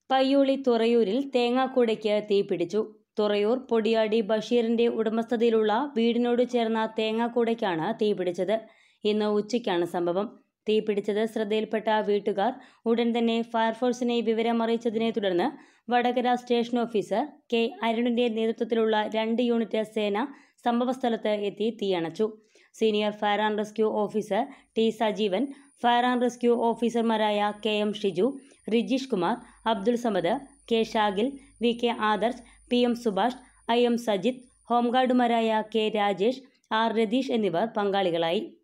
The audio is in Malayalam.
പയ്യോളി തുറയൂരിൽ തേങ്ങാക്കൂടയ്ക്ക് തീപിടിച്ചു തുറയൂർ പൊടിയാടി ബഷീറിന്റെ ഉടമസ്ഥതയിലുള്ള വീടിനോട് ചേർന്ന തേങ്ങാക്കൂടയ്ക്കാണ് തീപിടിച്ചത് ഇന്ന് ഉച്ചയ്ക്കാണ് സംഭവം തീപിടിച്ചത് ശ്രദ്ധയിൽപ്പെട്ട വീട്ടുകാർ ഉടൻ തന്നെ ഫയർഫോഴ്സിനെ വിവരമറിയിച്ചതിനെ തുടർന്ന് വടകര സ്റ്റേഷൻ ഓഫീസർ കെ അരുണിന്റെ നേതൃത്വത്തിലുള്ള രണ്ട് യൂണിറ്റ് സേന സംഭവസ്ഥലത്ത് എത്തി തീയണച്ചു senior fire and rescue officer T Sajeevan fire and rescue ഓഫീസർമാരായ K M Shiju Rijeesh Kumar Abdul Samad K Shagil V K Adarsh P M Subhash I M Sajith ഹോംഗാർഡുമാരായ കെ രാജേഷ് ആർ രതീഷ് എന്നിവർ പങ്കാളികളായി